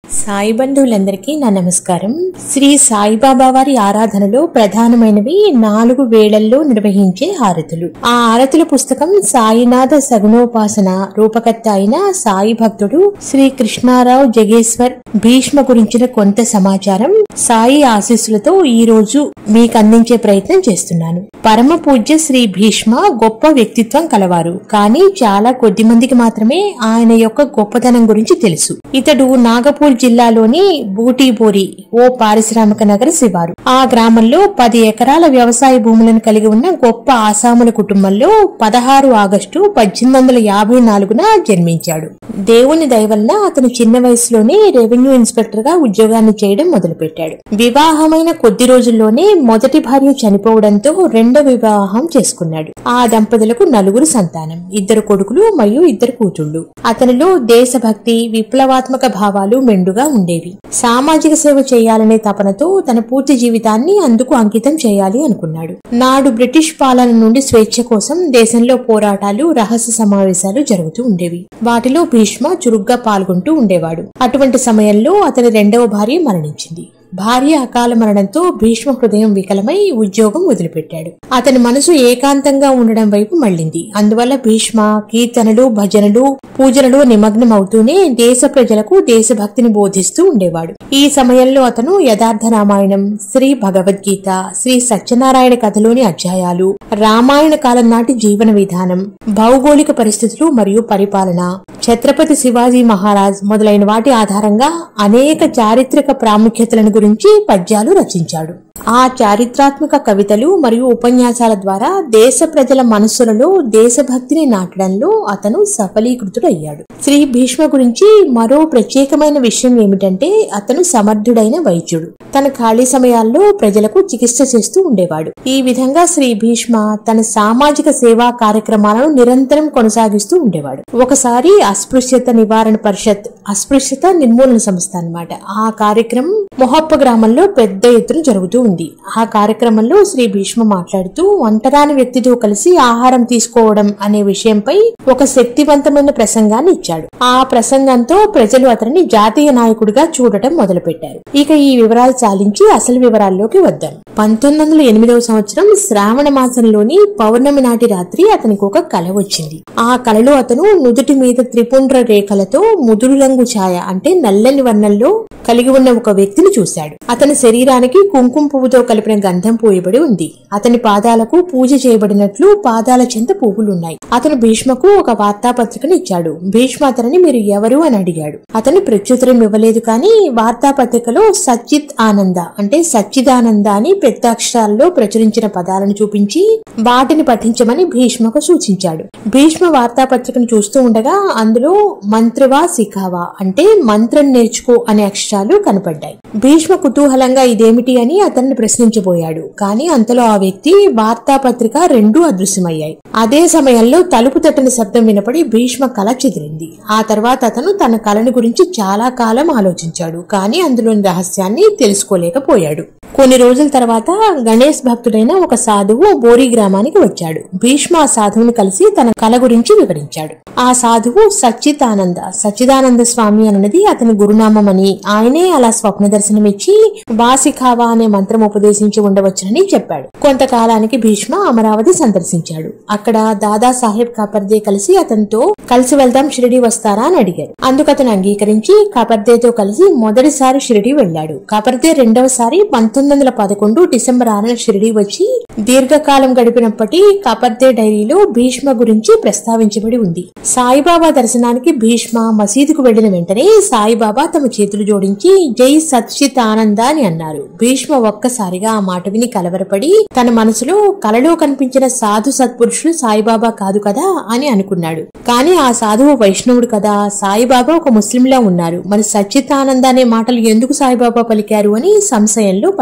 సాయి బంధువులందరికీ నా నమస్కారం శ్రీ సాయిబాబా వారి ఆరాధనలో ప్రధానమైనవి నాలుగు వేళల్లో నిర్వహించే హారతులు ఆ హారతుల పుస్తకం సాయినాథ సగుణోపాసన రూపకర్త అయిన సాయి భక్తుడు శ్రీ కృష్ణారావు జగేశ్వర్ భీష్మ గురించిన కొంత సమాచారం సాయి ఆశీస్సులతో ఈ రోజు మీకు అందించే ప్రయత్నం చేస్తున్నాను పరమ పూజ్య శ్రీ భీష్మ గొప్ప వ్యక్తిత్వం కలవారు కానీ చాలా కొద్ది మందికి మాత్రమే ఆయన యొక్క గొప్పతనం గురించి తెలుసు ఇతడు నాగపూర్ జిల్లాలోని బూటీబోరి ఓ పారిశ్రామిక నగర శివారు ఆ గ్రామంలో పది ఎకరాల వ్యవసాయ భూములను కలిగి ఉన్న గొప్ప ఆసాముల కుటుంబంలో పదహారు ఆగస్టు పద్దెనిమిది వందల యాభై నాలుగున జన్మించాడు దేవుని దయవల్ల అతను చిన్న వయసులోనే రెవెన్యూ ఇన్స్పెక్టర్ గా ఉద్యోగాన్ని చేయడం మొదలుపెట్టాడు వివాహమైన కొద్ది రోజుల్లోనే మొదటి భార్య చనిపోవడంతో రెండో వివాహం చేసుకున్నాడు ఆ దంపతులకు నలుగురు సంతానం ఇద్దరు కొడుకులు మరియు ఇద్దరు కూతుళ్లు అతనిలో దేశభక్తి విప్లవాత్మక భావాలు మెండుగా ఉండేవి సామాజిక సేవ చేయాలనే తపనతో తన పూర్తి జీవితాన్ని అందుకు అంకితం చేయాలి అనుకున్నాడు నాడు బ్రిటిష్ పాలన నుండి స్వేచ్ఛ కోసం దేశంలో పోరాటాలు రహస్య సమావేశాలు జరుగుతూ ఉండేవి వాటిలో భీష్మ చురుగ్గా పాల్గొంటూ ఉండేవాడు అటువంటి సమయంలో అతని రెండవ భార్య మరణించింది భార్య అకాల మరణంతో భీష్మ హృదయం వికలమై ఉద్యోగం వదిలిపెట్టాడు అతని మనసు ఏకాంతంగా ఉండడం వైపు మళ్ళింది అందువల్ల భీష్మ కీర్తనలు భజనలు పూజలలో నిమగ్నం అవుతూనే దేశ ప్రజలకు దేశభక్తిని బోధిస్తూ ఉండేవాడు ఈ సమయంలో అతను యథార్థ రామాయణం శ్రీ భగవద్గీత శ్రీ సత్యనారాయణ కథలోని అధ్యాయాలు రామాయణ కాలం నాటి జీవన విధానం భౌగోళిక పరిస్థితులు మరియు పరిపాలన ఛత్రపతి శివాజీ మహారాజ్ మొదలైన వాటి ఆధారంగా అనేక చారిత్రక ప్రాముఖ్యతలను గురించి పద్యాలు రచించాడు ఆ చారిత్రాత్మక కవితలు మరియు ఉపన్యాసాల ద్వారా దేశ ప్రజల మనస్సులలో దేశభక్తిని నాటడంలో అతను సఫలీకృతుడయ్యాడు శ్రీ భీష్మ గురించి మరో ప్రత్యేకమైన విషయం ఏమిటంటే అతను సమర్థుడైన వైద్యుడు తన ఖాళీ సమయాల్లో ప్రజలకు చికిత్స చేస్తూ ఉండేవాడు ఈ విధంగా శ్రీ భీష్మ తన సామాజిక సేవా కార్యక్రమాలను నిరంతరం కొనసాగిస్తూ ఉండేవాడు ఒకసారి అస్పృశ్యత నివారణ పరిషత్ అస్పృశ్యత నిర్మూలన సంస్థ అన్నమాట ఆ కార్యక్రమం మొహప్ప గ్రామంలో పెద్ద ఎత్తున జరుగుతూ ఉంది ఆ కార్యక్రమంలో శ్రీ భీష్మ మాట్లాడుతూ ఒంటరాని వ్యక్తితో కలిసి ఆహారం తీసుకోవడం అనే విషయంపై ఒక శక్తివంతమైన ప్రసంగాన్ని ఇచ్చాడు ఆ ప్రసంగంతో ప్రజలు అతనిని జాతీయ నాయకుడిగా చూడటం మొదలుపెట్టారు ఇక ఈ వివరాలు చాలించి అసలు వివరాల్లోకి వద్దాం పంతొమ్మిది వందల ఎనిమిదవ సంవత్సరం శ్రావణ మాసంలోని పౌర్ణమి నాటి రాత్రి అతనికి ఒక కల వచ్చింది ఆ కలలో అతను నుదుటి మీద త్రిపుండ్ర రేఖలతో ముదురు రంగు ఛాయ అంటే నల్లని వర్ణంలో కలిగి ఉన్న ఒక వ్యక్తిని చూశాడు అతని శరీరానికి కుంకుమ పువ్వుతో కలిపిన గంధం పూయబడి ఉంది అతని పాదాలకు పూజ చేయబడినట్లు పాదాల చెంత పువ్వులున్నాయి అతను భీష్మకు ఒక వార్తాపత్రికను ఇచ్చాడు భీష్మ అతనిని మీరు ఎవరు అని అడిగాడు అతను ప్రత్యుత్తరం ఇవ్వలేదు కానీ వార్తాపత్రికలో సచ్చిత్ ఆనంద అంటే సచ్చిదానంద అని పెద్ద అక్షరాల్లో ప్రచురించిన పదాలను చూపించి వాటిని పఠించమని భీష్మకు సూచించాడు భీష్మ వార్తాపత్రికను చూస్తూ ఉండగా అందులో మంత్రవా శిఖావా అంటే మంత్రం నేర్చుకో అనే అక్షరాలు కనపడ్డాయి భీష్మ కుతూహలంగా ఇదేమిటి అని అతన్ని ప్రశ్నించబోయాడు కానీ అంతలో ఆ వ్యక్తి వార్తాపత్రిక రెండూ అదృశ్యమయ్యాయి అదే సమయంలో తలుపు తట్టని శబ్దం వినపడి భీష్మ కల చెదిరింది ఆ తర్వాత అతను తన కళను గురించి చాలా కాలం ఆలోచించాడు కానీ అందులోని రహస్యాన్ని తెలుసుకోలేకపోయాడు కొన్ని రోజుల తర్వాత గణేష్ భక్తుడైన ఒక సాధువు బోరి గ్రామానికి వచ్చాడు భీష్మ ఆ సాధువుని కలిసి తన కళ గురించి వివరించాడు ఆ సాధువు సచ్చిదానంద సచ్చిదానంద స్వామి అన్నది అతని గురునామమని ఆయనే అలా స్వప్న దర్శనమిచ్చి వాసిఖావా అనే మంత్రం ఉపదేశించి ఉండవచ్చునని చెప్పాడు కొంతకాలానికి భీష్మ అమరావతి సందర్శించాడు అక్కడ దాదా సాహెబ్ కాపర్దే కలిసి అతనితో కలిసి వెళ్దాం షిరిడి వస్తారా అని అడిగారు అందుకు అతను అంగీకరించి కాపర్దేతో కలిసి మొదటిసారి షిరిడి వెళ్లాడు కాపర్దే రెండవసారి పంతొమ్మిది వందల పదకొండు డిసెంబర్ ఆరున షిరిడి వచ్చి దీర్ఘకాలం గడిపినప్పటి కాపర్దే డైరీలో భీష్మ గురించి ప్రస్తావించబడి ఉంది సాయిబాబా దర్శనానికి భీష్మ మసీదుకు వెళ్లిన వెంటనే సాయిబాబా తమ చేతులు జోడించి జై సచ్చిత్ ఆనంద అని అన్నారు భీష్మ ఒక్కసారిగా ఆ మాట విని కలవరపడి తన మనసులో కలలో కనిపించిన సాధు సత్పురుషులు సాయిబాబా కాదు కదా అని అనుకున్నాడు కానీ ఆ సాధువు వైష్ణవుడు కదా సాయిబాబా ఒక ముస్లింలా ఉన్నారు మరి సచ్చిత్ ఆనంద అనే మాటలు ఎందుకు సాయిబాబా పలికారు అని సంశయంలో పడ్డాడు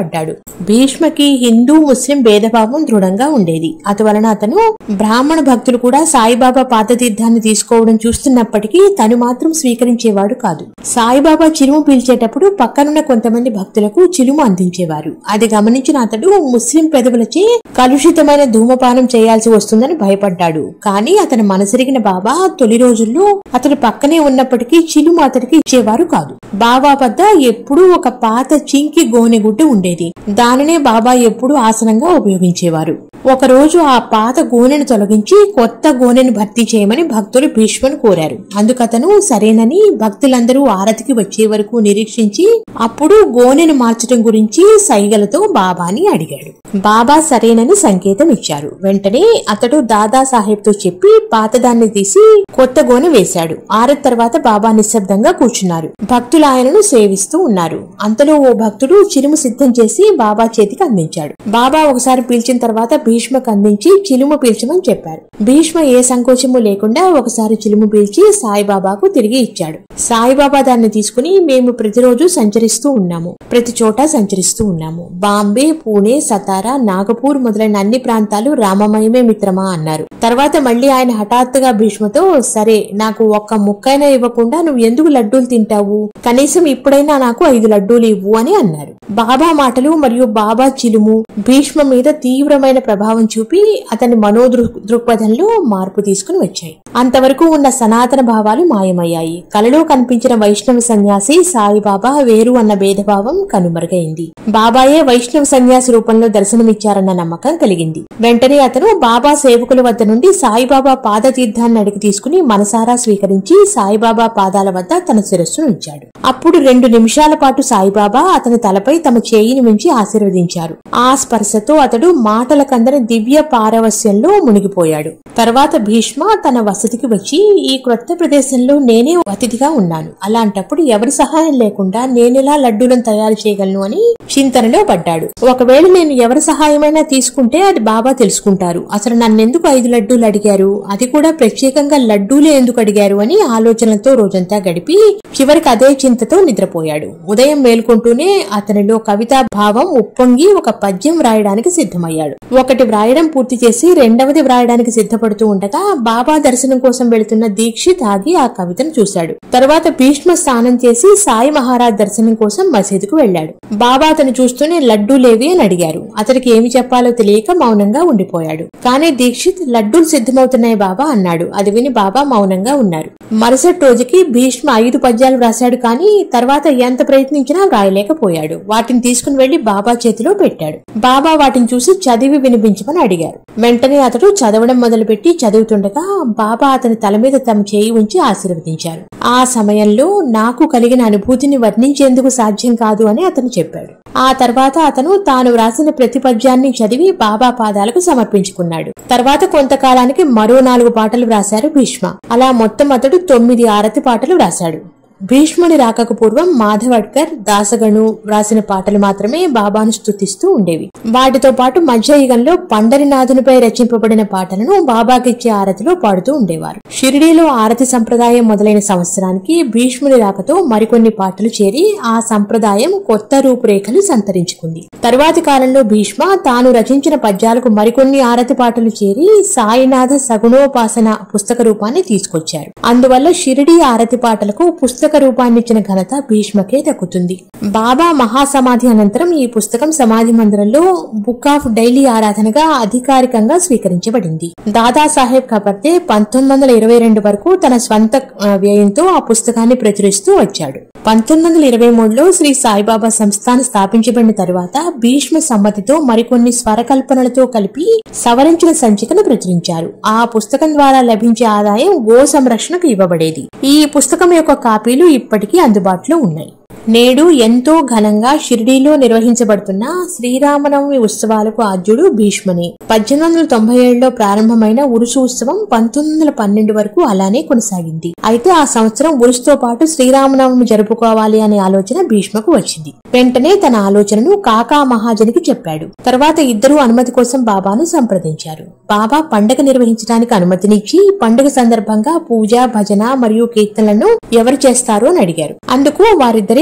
పడ్డాడు భీష్మకి హిందూ ముస్లిం భేదభావం దృఢంగా ఉండేది అందువలన అతను బ్రాహ్మణ భక్తులు కూడా సాయిబాబా పాతతీర్థాన్ని తీసుకోవడం చూస్తున్నప్పటికీ తను మాత్రం స్వీకరించేవాడు కాదు సాయిబాబా చిరుము పీల్చేటప్పుడు పక్కనున్న కొంతమంది భక్తులకు చిలుము అందించేవారు అది గమనించిన అతడు ముస్లిం పెదవులచే కలుషితమైన ధూమపానం చేయాల్సి వస్తుందని భయపడ్డాడు కానీ అతని మనసిరిగిన బాబా తొలి రోజుల్లో అతడు పక్కనే ఉన్నప్పటికీ చిలుము అతడికి ఇచ్చేవారు కాదు బాబా వద్ద ఎప్పుడూ ఒక పాత చింకి గోనెగుడ్డ ఉండేది దానినే బాబా ఎప్పుడూ ఆసనంగా ఉపయోగించేవారు ఒకరోజు ఆ పాత గోనెను తొలగించి కొత్త గోనెను భర్తీ చేయమని భక్తులు భీష్మను కోరారు అందుకతను సరేనని భక్తులందరూ ఆరతికి వచ్చే వరకు నిరీక్షించి అప్పుడు గోనెను మార్చడం గురించి సైగలతో బాబాని అడిగాడు బాబా సరేనని సంకేతం ఇచ్చారు వెంటనే అతడు దాదా సాహెబ్ తో చెప్పి పాతదాన్ని తీసి కొత్త గోనె వేశాడు ఆరతి తర్వాత బాబా నిశ్శబ్దంగా కూర్చున్నారు భక్తులు ఆయనను సేవిస్తూ ఉన్నారు అంతలో ఓ భక్తుడు చిరుము సిద్ధం చేసి బాబా చేతికి అందించాడు బాబా ఒకసారి పీల్చిన తర్వాత భీష్మకు అందించి చిలుము పీల్చమని చెప్పారు భీష్మ ఏ సంకోచము లేకుండా ఒకసారి చిలుము పీల్చి సాయిబాబాకు తిరిగి ఇచ్చాడు సాయిబాబా దాన్ని తీసుకుని మేము ప్రతిరోజు సంచరిస్తూ ఉన్నాము ప్రతి చోట సంచరిస్తూ ఉన్నాము బాంబే పూణే సతారా నాగపూర్ మొదలైన అన్ని ప్రాంతాలు రామమయమే మిత్రమా అన్నారు తర్వాత మళ్ళీ ఆయన హఠాత్తుగా భీష్మతో సరే నాకు ఒక్క ముక్కైనా ఇవ్వకుండా నువ్వు ఎందుకు లడ్డూలు తింటావు కనీసం ఇప్పుడైనా నాకు ఐదు లడ్డూలు ఇవ్వు అని అన్నారు బాబా మాటలు మరియు బాబా చిలుము భీష్మ మీద తీవ్రమైన ప్రభావం చూపి అతని మనోదృ దృక్పథంలో మార్పు తీసుకుని వచ్చాయి అంతవరకు ఉన్న సనాతన భావాలు మాయమయ్యాయి కలలో కనిపించిన వైష్ణవ సన్యాసి సాయిబాబా వేరు అన్న భేదభావం కనుమరుగైంది బాబాయే వైష్ణవ సన్యాసి రూపంలో దర్శనమిచ్చారన్న నమ్మకం కలిగింది వెంటనే అతను బాబా సేవకుల వద్ద నుండి సాయిబాబా పాదతీర్థాన్ని అడిగి తీసుకుని మనసారా స్వీకరించి సాయిబాబా పాదాల వద్ద తన శిరస్సును ఉంచాడు అప్పుడు రెండు నిమిషాల పాటు సాయిబాబా అతని తలపై తమ చేయిని మించి ఆశీర్వదించారు ఆ స్పర్శతో అతడు మాటల కందని దివ్య పారవస్యంలో మునిగిపోయాడు తర్వాత భీష్మ తన వసతికి వచ్చి ఈ క్రొత్త ప్రదేశంలో నేనే అతిథిగా ఉన్నాను అలాంటప్పుడు ఎవరి సహాయం లేకుండా నేనెలా లడ్డూలను తయారు చేయగలను అని చింతనలో పడ్డాడు ఒకవేళ నేను ఎవరి సహాయమైనా తీసుకుంటే అది బాబా తెలుసుకుంటారు అసలు నన్నెందుకు ఐదు లడ్డూలు అడిగారు అది కూడా ప్రత్యేకంగా లడ్డూలే ఎందుకు అడిగారు అని ఆలోచనలతో రోజంతా గడిపి చివరికి అదే చింతతో నిద్రపోయాడు ఉదయం మేల్కొంటూనే అతనిలో కవితా భావం ఉప్పొంగి ఒక పద్యం వ్రాయడానికి సిద్ధమయ్యాడు ఒకటి వ్రాయడం పూర్తి చేసి రెండవది వ్రాయడానికి సిద్ధపడుతూ ఉండగా బాబా దర్శనం కోసం వెళుతున్న దీక్షిత్ ఆగి ఆ కవితను చూశాడు తర్వాత భీష్మ స్నానం చేసి సాయి మహారాజ్ దర్శనం కోసం మసీదుకు వెళ్లాడు బాబా అతను చూస్తూనే లడ్డూలేవి అని అడిగారు అతనికి ఏమి చెప్పాలో తెలియక మౌనంగా ఉండిపోయాడు కానీ దీక్షిత్ లడ్డూలు సిద్ధమవుతున్నాయి బాబా అన్నాడు అది విని బాబా మౌనంగా ఉన్నారు మరుసటి రోజుకి భీష్మ ఐదు పద్యాలు వ్రాశాడు కానీ తర్వాత ఎంత ప్రయత్నించినా వ్రాయలేకపోయాడు వాటిని తీసుకుని వెళ్లి బాబా చేతిలో పెట్టాడు బాబా వాటిని చూసి చదివి వినిపించమని అడిగారు వెంటనే అతడు చదవడం మొదలుపెట్టి చదువుతుండగా బాబా అతని తల మీద తమ చేయి ఉంచి ఆశీర్వదించారు ఆ సమయంలో నాకు కలిగిన అనుభూతిని వర్ణించేందుకు సాధ్యం కాదు అని అతను చెప్పాడు ఆ తర్వాత అతను తాను వ్రాసిన ప్రతి పద్యాన్ని చదివి బాబా పాదాలకు సమర్పించుకున్నాడు తర్వాత కొంతకాలానికి మరో నాలుగు పాటలు వ్రాశారు భీష్మ అలా మొత్తం అతడు తొమ్మిది ఆరతి పాటలు వ్రాశాడు భీష్ముడి రాకకు పూర్వం మాధవడ్కర్ దాసగణు వ్రాసిన పాటలు మాత్రమే బాబాను స్తుతిస్తూ ఉండేవి వాటితో పాటు మధ్యయుగంలో పండరినాథునిపై రచింపబడిన పాటలను బాబాకిచ్చే ఆరతిలో పాడుతూ ఉండేవారు షిరిడీలో ఆరతి సంప్రదాయం మొదలైన సంవత్సరానికి భీష్ముడి రాకతో మరికొన్ని పాటలు చేరి ఆ సంప్రదాయం కొత్త రూపురేఖలు సంతరించుకుంది తరువాతి కాలంలో భీష్మ తాను రచించిన పద్యాలకు మరికొన్ని ఆరతి పాటలు చేరి సాయినాథ సగుణోపాసన పుస్తక రూపాన్ని తీసుకొచ్చారు అందువల్ల షిరిడీ ఆరతి పాటలకు పుస్తక రూపాన్నిచ్చిన ఘనత భీష్మకే దక్కుతుంది బాబా మహాసమాధి అనంతరం ఈ పుస్తకం సమాధి మందిరంలో బుక్ ఆఫ్ డైలీ ఆరాధనగా అధికారికంగా స్వీకరించబడింది దాదాసాహెబ్ కపర్తే పంతొమ్మిది వందల ఇరవై రెండు వరకు తన స్వంత ఆ, వ్యయంతో ఆ పుస్తకాన్ని ప్రచురిస్తూ వచ్చాడు పంతొమ్మిది వందల ఇరవై మూడులో శ్రీ సాయిబాబా సంస్థానం స్థాపించబడిన తరువాత భీష్మ సమ్మతితో మరికొన్ని స్వరకల్పనలతో కలిపి సవరించిన సంచికను ప్రచురించారు ఆ పుస్తకం ద్వారా లభించే ఆదాయం గో సంరక్షణకు ఇవ్వబడేది ఈ పుస్తకం యొక్క కాపీలు ఇప్పటికీ అందుబాటులో ఉన్నాయి నేడు ఎంతో ఘనంగా షిరిడీలో నిర్వహించబడుతున్న శ్రీరామనవమి ఉత్సవాలకు ఆద్యుడు భీష్మని పద్దెనిమిది వందల తొంభై ఏడులో ప్రారంభమైన ఉరుసు ఉత్సవం పంతొమ్మిది వందల పన్నెండు వరకు అలానే కొనసాగింది అయితే ఆ సంవత్సరం ఉరుసుతో పాటు శ్రీరామనవమి జరుపుకోవాలి అనే ఆలోచన భీష్మకు వచ్చింది వెంటనే తన ఆలోచనను కాకా మహాజనికి చెప్పాడు తర్వాత ఇద్దరూ అనుమతి కోసం బాబాను సంప్రదించారు బాబా పండగ నిర్వహించడానికి అనుమతినిచ్చి పండుగ సందర్భంగా పూజ భజన మరియు కీర్తనలను ఎవరు చేస్తారు అని అడిగారు అందుకు వారిద్దరే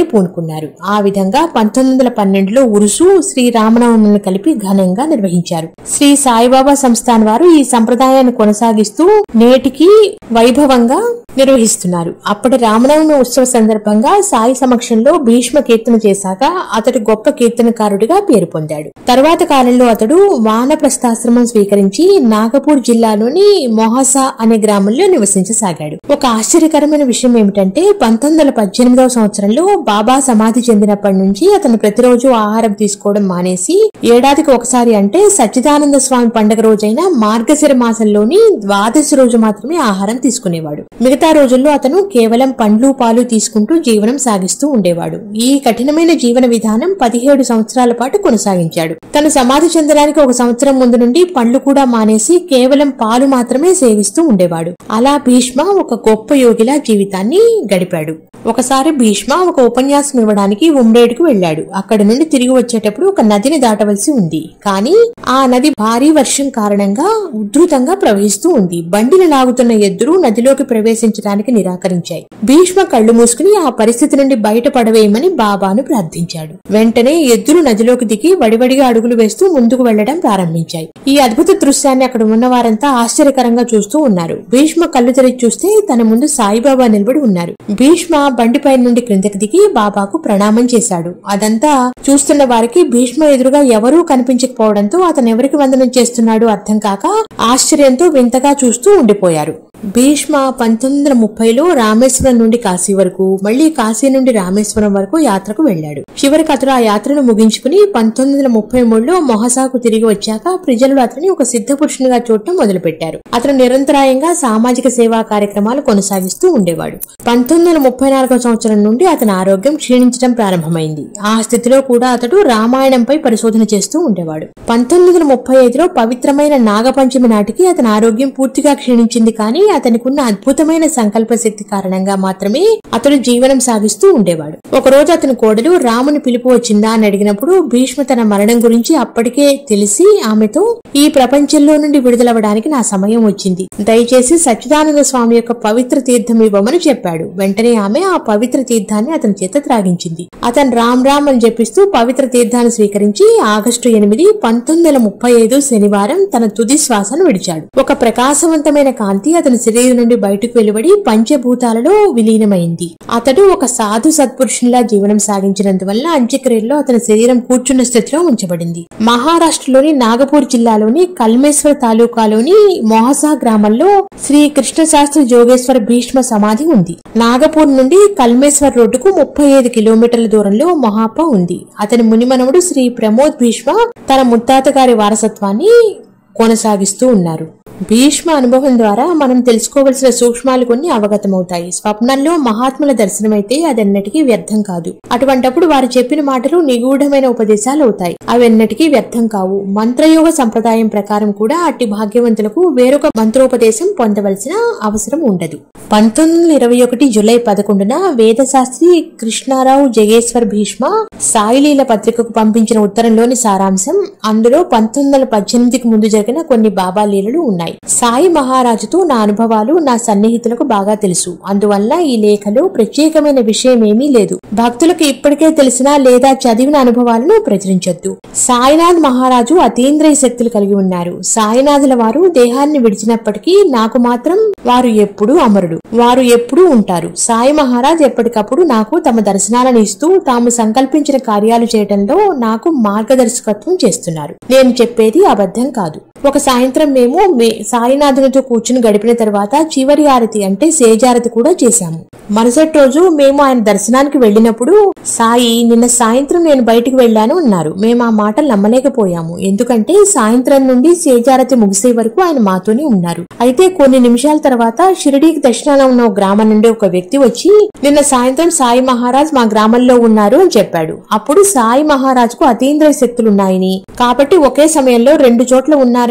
పూనుకున్నారు ఆ విధంగా పంతొమ్మిది వందల పన్నెండులో ఉరుసు శ్రీ రామనవమిని కలిపి ఘనంగా నిర్వహించారు శ్రీ సాయిబాబా సంస్థాన్ వారు ఈ సంప్రదాయాన్ని కొనసాగిస్తూ నేటికి వైభవంగా నిర్వహిస్తున్నారు అప్పటి రామనవమి ఉత్సవ సందర్భంగా సాయి సమక్షంలో భీష్మ కీర్తన చేశాక అతడు గొప్ప కీర్తనకారుడిగా పేరు పొందాడు తరువాత కాలంలో అతడు వానప్రస్థాశ్రమం స్వీకరించి నాగపూర్ జిల్లాలోని మొహసా అనే గ్రామంలో నివసించసాగాడు ఒక ఆశ్చర్యకరమైన విషయం ఏమిటంటే పంతొమ్మిది వందల పద్దెనిమిదవ సంవత్సరంలో బాబా సమాధి చెందినప్పటి నుంచి అతను ప్రతిరోజు ఆహారం తీసుకోవడం మానేసి ఏడాదికి ఒకసారి అంటే సచ్చిదానంద స్వామి పండుగ రోజైన మార్గశిర మాసంలోని ద్వాదశి రోజు మాత్రమే ఆహారం తీసుకునేవాడు మిగతా రోజుల్లో అతను కేవలం పండ్లు పాలు తీసుకుంటూ జీవనం సాగిస్తూ ఉండేవాడు ఈ కఠినమైన జీవన విధానం పదిహేడు సంవత్సరాల పాటు కొనసాగించాడు తను సమాధి చెందడానికి ఒక సంవత్సరం ముందు నుండి పండ్లు కూడా మానేసి కేవలం పాలు మాత్రమే సేవిస్తూ ఉండేవాడు అలా భీష్మ ఒక గొప్ప యోగిలా జీవితాన్ని గడిపాడు ఒకసారి భీష్మ ఒక ఉపన్యాసం ఇవ్వడానికి ఉమ్రేడుకు వెళ్ళాడు అక్కడి నుండి తిరిగి వచ్చేటప్పుడు ఒక నదిని దాటవలసి ఉంది కానీ ఆ నది భారీ వర్షం కారణంగా ఉధృతంగా ప్రవహిస్తూ ఉంది బండిని లాగుతున్న ఎద్దులు నదిలోకి ప్రవేశించడానికి నిరాకరించాయి భీష్మ కళ్ళు మూసుకుని ఆ పరిస్థితి నుండి బయటపడవేయమని బాబాను ప్రార్థించాడు వెంటనే ఎద్దులు నదిలోకి దిగి వడివడిగా అడుగులు వేస్తూ ముందుకు వెళ్లడం ప్రారంభించాయి ఈ అద్భుత దృశ్యాన్ని అక్కడ ఉన్న వారంతా ఆశ్చర్యకరంగా చూస్తూ ఉన్నారు భీష్మ కళ్ళు తెరిచి చూస్తే తన ముందు సాయిబాబా నిలబడి ఉన్నారు భీష్మ బండిపై నుండి క్రిందకి దిగి బాబాకు ప్రణామం చేశాడు అదంతా చూస్తున్న వారికి భీష్మ ఎదురుగా ఎవరూ కనిపించకపోవడంతో అతను ఎవరికి వందనం చేస్తున్నాడు అర్థం కాక ఆశ్చర్యంతో వింతగా చూస్తూ ఉండిపోయారు భీష్మ పంతొమ్మిది వందల ముప్పైలో రామేశ్వరం నుండి కాశీ వరకు మళ్లీ కాశీ నుండి రామేశ్వరం వరకు యాత్రకు వెళ్లాడు చివరికి అతడు ఆ యాత్రను ముగించుకుని పంతొమ్మిది వందల ముప్పై మూడులో మొహసాకు తిరిగి వచ్చాక ప్రజలు అతని ఒక సిద్ధ పురుషునిగా చూడటం మొదలుపెట్టారు అతను నిరంతరాయంగా సామాజిక సేవా కార్యక్రమాలు కొనసాగిస్తూ ఉండేవాడు పంతొమ్మిది వందల ముప్పై నాలుగో సంవత్సరం నుండి అతని ఆరోగ్యం క్షీణించడం ప్రారంభమైంది ఆ స్థితిలో కూడా అతడు రామాయణంపై పరిశోధన చేస్తూ ఉండేవాడు పంతొమ్మిది వందల ముప్పై ఐదులో పవిత్రమైన నాగపంచమి నాటికి అతని ఆరోగ్యం పూర్తిగా క్షీణించింది కానీ అతనికున్న అద్భుతమైన సంకల్ప శక్తి కారణంగా మాత్రమే అతడు జీవనం సాగిస్తూ ఉండేవాడు ఒక రోజు అతని కోడలు రాముని పిలుపు వచ్చిందా అని అడిగినప్పుడు భీష్మ తన మరణం గురించి అప్పటికే తెలిసి ఆమెతో ఈ ప్రపంచంలో నుండి విడుదలవ్వడానికి నా సమయం వచ్చింది దయచేసి సచ్చిదానంద స్వామి యొక్క పవిత్ర తీర్థం ఇవ్వమని చెప్పాడు వెంటనే ఆమె ఆ పవిత్ర తీర్థాన్ని అతని చేత త్రాగించింది అతను రామ్ రామ్ అని చెప్పిస్తూ పవిత్ర తీర్థాన్ని స్వీకరించి ఆగస్టు ఎనిమిది పంతొమ్మిది వందల ముప్పై ఐదు శనివారం తన తుది శ్వాసను విడిచాడు ఒక ప్రకాశవంతమైన కాంతి అతని శరీరం నుండి బయటకు వెలువడి పంచభూతాలలో విలీనమైంది అతడు ఒక సాధు సత్పురుషునిలా జీవనం సాగించినందువల్ల అంత్యక్రియల్లో అతని శరీరం కూర్చున్న స్థితిలో ఉంచబడింది మహారాష్ట్రలోని నాగపూర్ జిల్లాలోని కల్మేశ్వర తాలూకాలోని మొహసా గ్రామంలో శ్రీ కృష్ణశాస్త్రి జోగేశ్వర భీష్మ సమాధి ఉంది నాగపూర్ నుండి కల్మేశ్వర్ రోడ్డుకు ముప్పై ఐదు కిలోమీటర్ల దూరంలో మొహాప ఉంది అతని మునిమనవుడు శ్రీ ప్రమోద్ భీష్మ తన ముత్తాత గారి వారసత్వాన్ని కొనసాగిస్తూ ఉన్నారు భీష్మ అనుభవం ద్వారా మనం తెలుసుకోవలసిన సూక్ష్మాలు కొన్ని అవగతమవుతాయి స్వప్నంలో మహాత్ముల దర్శనమైతే అదెన్నటికీ వ్యర్థం కాదు అటువంటప్పుడు వారు చెప్పిన మాటలు నిగూఢమైన ఉపదేశాలు అవుతాయి అవి ఎన్నటికీ వ్యర్థం కావు మంత్రయోగ సంప్రదాయం ప్రకారం కూడా అట్టి భాగ్యవంతులకు వేరొక మంత్రోపదేశం పొందవలసిన అవసరం ఉండదు పంతొమ్మిది వందల ఇరవై ఒకటి జులై పదకొండున వేదశాస్త్రి కృష్ణారావు జగేశ్వర్ భీష్మ సాయిలీల పత్రికకు పంపించిన ఉత్తరంలోని సారాంశం అందులో పంతొమ్మిది వందల పద్దెనిమిదికి ముందు జరిగిన కొన్ని బాబా లీలలు ఉన్నాయి సాయి మహారాజుతో నా అనుభవాలు నా సన్నిహితులకు బాగా తెలుసు అందువల్ల ఈ లేఖలో ప్రత్యేకమైన విషయం ఏమీ లేదు భక్తులకు ఇప్పటికే తెలిసిన లేదా చదివిన అనుభవాలను ప్రచురించొద్దు సాయినాథ్ మహారాజు అతీంద్రియ శక్తులు కలిగి ఉన్నారు సాయినాథుల వారు దేహాన్ని విడిచినప్పటికీ నాకు మాత్రం వారు ఎప్పుడూ అమరుడు వారు ఎప్పుడూ ఉంటారు సాయి మహారాజ్ ఎప్పటికప్పుడు నాకు తమ దర్శనాలను ఇస్తూ తాము సంకల్పించిన కార్యాలు చేయడంలో నాకు మార్గదర్శకత్వం చేస్తున్నారు నేను చెప్పేది అబద్ధం కాదు ఒక సాయంత్రం మేము మే సాయినాథునితో కూర్చుని గడిపిన తర్వాత చివరి ఆరతి అంటే సేజారతి కూడా చేశాము మరుసటి రోజు మేము ఆయన దర్శనానికి వెళ్ళినప్పుడు సాయి నిన్న సాయంత్రం నేను బయటికి వెళ్ళాను అన్నారు మేము ఆ మాటలు నమ్మలేకపోయాము ఎందుకంటే సాయంత్రం నుండి సేజారతి ముగిసే వరకు ఆయన మాతోనే ఉన్నారు అయితే కొన్ని నిమిషాల తర్వాత షిరిడీకి దక్షిణాన ఉన్న ఒక గ్రామం నుండి ఒక వ్యక్తి వచ్చి నిన్న సాయంత్రం సాయి మహారాజ్ మా గ్రామంలో ఉన్నారు అని చెప్పాడు అప్పుడు సాయి మహారాజ్ కు అతీంద్రియ శక్తులున్నాయని కాబట్టి ఒకే సమయంలో రెండు చోట్ల ఉన్నారని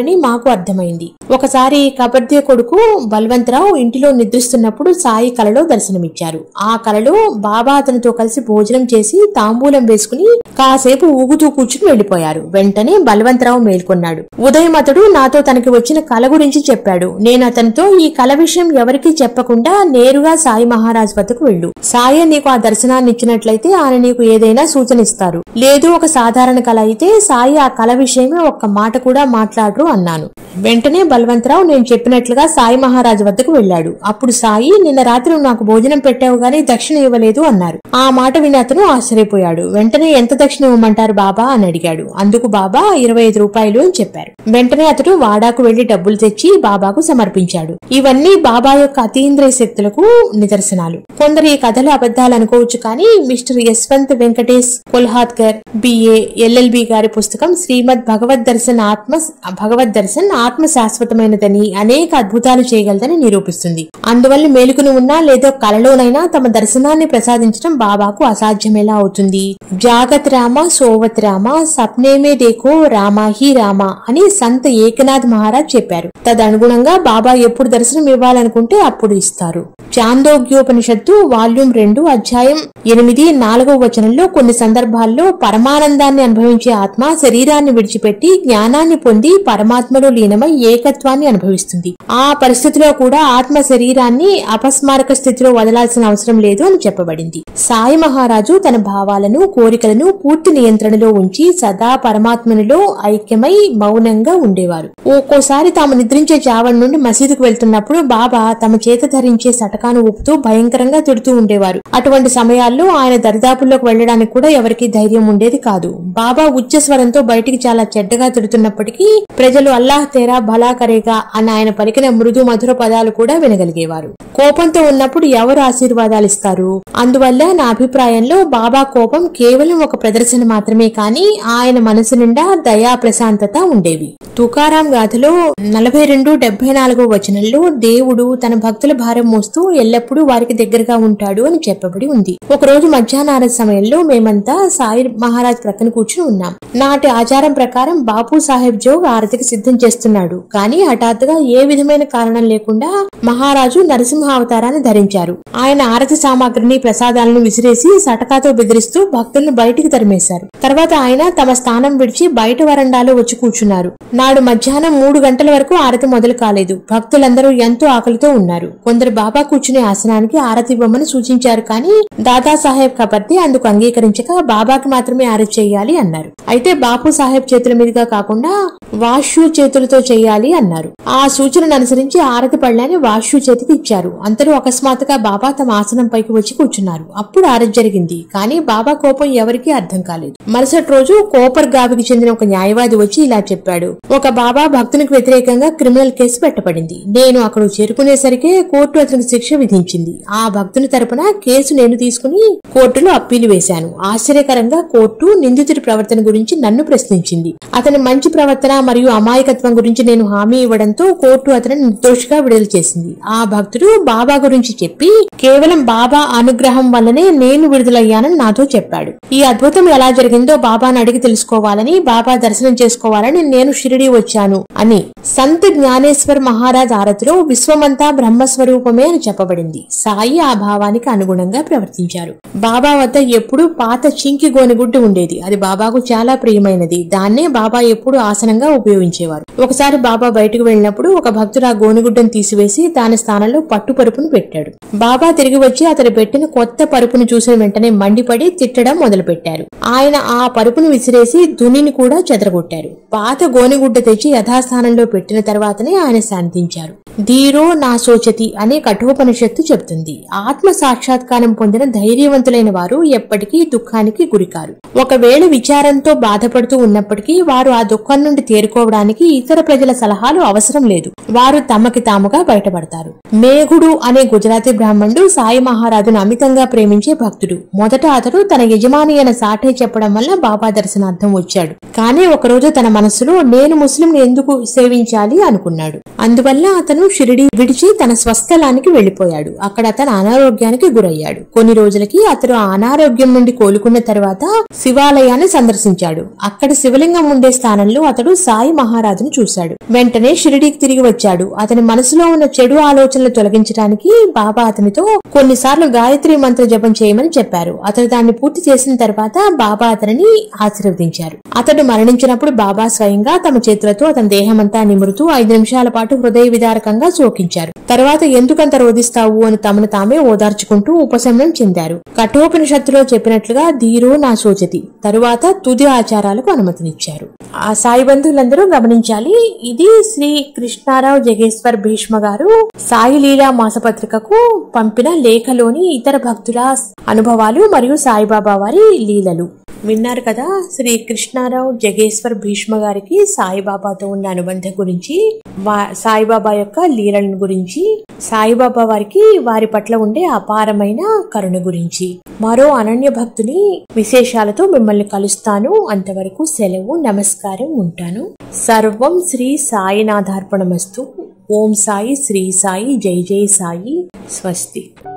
ఉన్నాడని మాకు అర్థమైంది ఒకసారి కబర్దే కొడుకు బల్వంతరావు ఇంటిలో నిద్రిస్తున్నప్పుడు సాయి కలలో దర్శనమిచ్చారు ఆ కలలో బాబా అతనితో కలిసి భోజనం చేసి తాంబూలం వేసుకుని కాసేపు ఊగుతూ కూర్చుని వెళ్లిపోయారు వెంటనే బల్వంతరావు మేల్కొన్నాడు ఉదయం అతడు నాతో తనకి వచ్చిన కల గురించి చెప్పాడు నేను అతనితో ఈ కల విషయం ఎవరికీ చెప్పకుండా నేరుగా సాయి మహారాజ్ వద్దకు వెళ్ళు సాయి నీకు ఆ దర్శనాన్ని ఇచ్చినట్లయితే ఆయన నీకు ఏదైనా సూచన ఇస్తారు లేదు ఒక సాధారణ కళ అయితే సాయి ఆ కళ విషయమే ఒక్క మాట కూడా మాట్లాడరు అన్నాను వెంటనే బల్వంతరావు నేను చెప్పినట్లుగా సాయి మహారాజు వద్దకు వెళ్ళాడు అప్పుడు సాయి నిన్న రాత్రి నువ్వు నాకు భోజనం పెట్టావు గానీ దక్షిణ ఇవ్వలేదు అన్నారు ఆ మాట విని అతను ఆశ్చర్యపోయాడు వెంటనే ఎంత దక్షిణ ఇవ్వమంటారు బాబా అని అడిగాడు అందుకు బాబా ఇరవై ఐదు రూపాయలు అని చెప్పారు వెంటనే అతడు వాడాకు వెళ్లి డబ్బులు తెచ్చి బాబాకు సమర్పించాడు ఇవన్నీ బాబా యొక్క అతీంద్రియ శక్తులకు నిదర్శనాలు కొందరు ఈ కథలు అబద్ధాలు అనుకోవచ్చు కానీ mister Yashwant Venkatesh Kolhatkar BA LLB గారి పుస్తకం శ్రీమద్ భగవద్ దర్శన్ ఆత్మ భగవద్ దర్శన్ ఆత్మ శాశ్వతమైనదని అనేక అద్భుతాలు చేయగలదని నిరూపిస్తుంది అందువల్ల మేలుకుని ఉన్నా లేదా కలలోనైనా తమ దర్శనాన్ని ప్రసాదించడం బాబాకు అసాధ్యమేలా అవుతుంది జాగత్ రామ సోవత్ రామ సప్నేమే దేఖో రామా హి రామ అని సంత ఏకనాథ్ మహారాజ్ చెప్పారు తదనుగుణంగా బాబా ఎప్పుడు దర్శనం ఇవ్వాలనుకుంటే అప్పుడు ఇస్తారు చాందోగ్యోపనిషత్తు వాల్యూమ్ రెండు అధ్యాయం ఎనిమిది నాలుగవ వచనంలో కొన్ని సందర్భాల్లో పరమానందాన్ని అనుభవించే ఆత్మ శరీరాన్ని విడిచిపెట్టి జ్ఞానాన్ని పొంది పరమాత్మలో లీనమై ఏకత్వాన్ని అనుభవిస్తుంది ఆ పరిస్థితిలో కూడా ఆత్మ శరీరాన్ని అపస్మారక స్థితిలో వదలాల్సిన అవసరం లేదు అని చెప్పబడింది సాయి మహారాజు తన భావాలను కోరికలను పూర్తి నియంత్రణలో ఉంచి సదా పరమాత్మనిలో ఐక్యమై మౌనంగా ఉండేవారు ఒక్కోసారి తాము నిద్రించే చావడి నుండి మసీదుకు వెళ్తున్నప్పుడు బాబా తమ చేత ధరించే సటకాను ఊపుతూ భయంకరంగా తిడుతూ ఉండేవారు అటువంటి సమయాల్లో ఆయన దరిదాపుల్లోకి వెళ్లడానికి కూడా ఎవరికీ ధైర్యం ఉండేది కాదు బాబా ఉచ్చ స్వరంతో బయటికి చాలా చెడ్డగా తిడుతున్నప్పటికీ ప్రజలు అల్లాహ్ తేరా భలా కరేగా అని ఆయన పలికిన మృదు మధుర పదాలు కూడా వినగలిగేవారు కోపంతో ఉన్నప్పుడు ఎవరు ఆశీర్వాదాలు ఇస్తారు అందువల్ల నా అభిప్రాయంలో బాబా కోపం కేవలం ఒక ప్రదర్శన మాత్రమే కాని ఆయన మనసు నిండా దయా ప్రశాంతత ఉండేవి తుకారాం గాథలో నలభై రెండు డెబ్బై నాలుగో వచనంలో దేవుడు తన భక్తుల భారం మోస్తూ ఎల్లప్పుడూ వారికి దగ్గరగా ఉంటాడు అని చెప్పబడి ఉంది ఒకరోజు మధ్యాహ్నార సమయంలో మేమంతా సాయి మహారాజ్ ప్రక్కన కూర్చుని ఉన్నాం నాటి ఆచారం ప్రకారం బాపు సాహెబ్ జోగ్ ఆరతికి సిద్ధం చేస్తున్నాడు కానీ హఠాత్తుగా ఏ విధమైన కారణం లేకుండా మహారాజు నరసింహ అవతారాన్ని ధరించారు ఆయన ఆరతి సామాగ్రిని ప్రసాదాలను విసిరేసి సటకాతో బెదిరిస్తూ భక్తులను బయటికి తరిమేశారు తర్వాత ఆయన తమ స్థానం విడిచి బయట వరండాలో వచ్చి కూర్చున్నారు నాడు మధ్యాహ్నం మూడు గంటల వరకు ఆరతి మొదలు కాలేదు భక్తులందరూ ఎంతో ఆకలితో ఉన్నారు కొందరు బాబా కూర్చునే ఆసనానికి ఆరతి ఇవ్వమని సూచించారు కానీ దాదాసాహెబ్ కబర్ది అందుకు అంగీకరించక బాబాకి మాత్రమే ఆరతి చేయాలి అన్నారు అయితే బాపు సాహెబ్ చేతుల మీదుగా కాకుండా వాషు చేతులతో చేయాలి అన్నారు ఆ సూచనను అనుసరించి ఆరతి పళ్ళని వాషు చేతికి ఇచ్చారు అంతలో అకస్మాత్తుగా బాబా తమ ఆసనం పైకి వచ్చి కూర్చున్నారు అప్పుడు ఆరతి జరిగింది కానీ బాబా కోపం ఎవరికీ అర్థం కాలేదు మరుసటి రోజు కోపర్ గావికి చెందిన ఒక న్యాయవాది వచ్చి ఇలా చెప్పాడు ఒక బాబా భక్తునికి వ్యతిరేకంగా క్రిమినల్ కేసు పెట్టబడింది నేను అక్కడ చేరుకునేసరికే కోర్టు అతనికి శిక్ష విధించింది ఆ భక్తుని తరపున కేసు నేను తీసుకుని కోర్టులో అప్పీలు వేశాను ఆశ్చర్యకరంగా కోర్టు నిందితుడి ప్రవర్తన గురించి నన్ను ప్రశ్నించింది అతని మంచి ప్రవర్తన మరియు అమాయకత్వం గురించి నేను హామీ ఇవ్వడంతో కోర్టు అతని నిర్దోషిగా విడుదల చేసింది ఆ భక్తుడు బాబా గురించి చెప్పి కేవలం బాబా అనుగ్రహం వల్లనే నేను విడుదలయ్యానని నాతో చెప్పాడు ఈ అద్భుతం ఎలా జరిగిందో బాబాను అడిగి తెలుసుకోవాలని బాబా దర్శనం చేసుకోవాలని నేను షిరిడి వచ్చాను అని సంత్ జ్ఞానేశ్వర్ మహారాజ్ ఆరతిలో విశ్వమంతా బ్రహ్మస్వరూపమే అని చెప్పబడింది సాయి ఆ భావానికి అనుగుణంగా ప్రవర్తించారు బాబా వద్ద ఎప్పుడూ పాత చింకి గోనెగుడ్డు ఉండేది అది బాబాకు చాలా ప్రియమైనది దాన్నే బాబా ఎప్పుడు ఆసనంగా ఉపయోగించేవారు ఒకసారి బాబా బయటకు వెళ్ళినప్పుడు ఒక భక్తుడు ఆ గోనెగుడ్డను తీసివేసి దాని స్థానంలో పట్టు పరుపును పెట్టాడు బాబా తిరిగి వచ్చి అతను పెట్టిన కొత్త పరుపును చూసిన వెంటనే మండిపడి తిట్టడం మొదలుపెట్టారు ఆయన ఆ పరుపును విసిరేసి దునిని కూడా చెదరగొట్టారు పాత గోనెగుడ్డ తెచ్చి యథాస్థానంలో పెట్టిన తర్వాతనే ఆయన శాంతించారు ధీరో నా శోచతి అనే కఠోపనిషత్తు చెబుతుంది ఆత్మ సాక్షాత్కారం పొందిన ధైర్యవంతులైన వారు ఎప్పటికీ దుఃఖానికి గురికారు ఒకవేళ విచారంతో బాధపడుతూ ఉన్నప్పటికీ వారు ఆ దుఃఖం నుండి తేరుకోవడానికి ఇతర ప్రజల సలహాలు అవసరం లేదు వారు తమకి తాముగా బయటపడతారు మేఘుడు అనే గుజరాతీ బ్రాహ్మణుడు సాయి మహారాజును అమితంగా ప్రేమించే భక్తుడు మొదట అతడు తన యజమాని అయిన సాఠే చెప్పడం వల్ల బాబా దర్శనార్థం వచ్చాడు కానీ ఒకరోజు తన మనస్సులో నేను ముస్లింని ఎందుకు సేవించాలి అనుకున్నాడు అందువల్ల అతను అతను షిరిడి విడిచి తన స్వస్థలానికి వెళ్లిపోయాడు అక్కడ అతను అనారోగ్యానికి గురయ్యాడు కొన్ని రోజులకి అతను ఆ అనారోగ్యం నుండి కోలుకున్న తర్వాత శివాలయాన్ని సందర్శించాడు అక్కడ శివలింగం ఉండే స్థానంలో అతడు సాయి మహారాజును చూశాడు వెంటనే షిరిడీకి తిరిగి వచ్చాడు అతని మనసులో ఉన్న చెడు ఆలోచనలు తొలగించడానికి బాబా అతనితో కొన్నిసార్లు గాయత్రి మంత్ర జపం చేయమని చెప్పారు అతడు దాన్ని పూర్తి చేసిన తర్వాత బాబా అతనిని ఆశీర్వదించారు అతడు మరణించినప్పుడు బాబా స్వయంగా తమ చేతులతో అతని దేహమంతా నిమురుతూ ఐదు నిమిషాల పాటు హృదయ విదారకంగా శోకించారు తర్వాత ఎందుకంత రోధిస్తావు అని తమను తామే ఓదార్చుకుంటూ ఉపశమనం చెందారు కఠోపనిషత్తులో చెప్పినట్లుగా ధీరు నా సూచతి తరువాత తుది ఆచారాలకు అనుమతినిచ్చారు ఆ సాయి బంధువులందరూ గమనించాలి ఇది శ్రీ కృష్ణారావు జగేశ్వర్ భీష్మ గారు సాయి లీలా మాసపత్రికకు పంపిన లేఖలోని ఇతర భక్తుల అనుభవాలు మరియు సాయిబాబా వారి లీలలు విన్నారు కదా శ్రీ కృష్ణారావు జగేశ్వర్ భీష్మ గారికి సాయిబాబాతో ఉన్న అనుబంధం గురించి వా- సాయిబాబా యొక్క లీలల గురించి సాయిబాబా వారికి వారి పట్ల ఉండే అపారమైన కరుణ గురించి మరో అనన్య భక్తుని విశేషాలతో మిమ్మల్ని కలుస్తాను అంతవరకు సెలవు నమస్కారం ఉంటాను సర్వం శ్రీ సాయినాథార్పణమస్తు ఓం సాయి శ్రీ సాయి జై జై సాయి స్వస్తి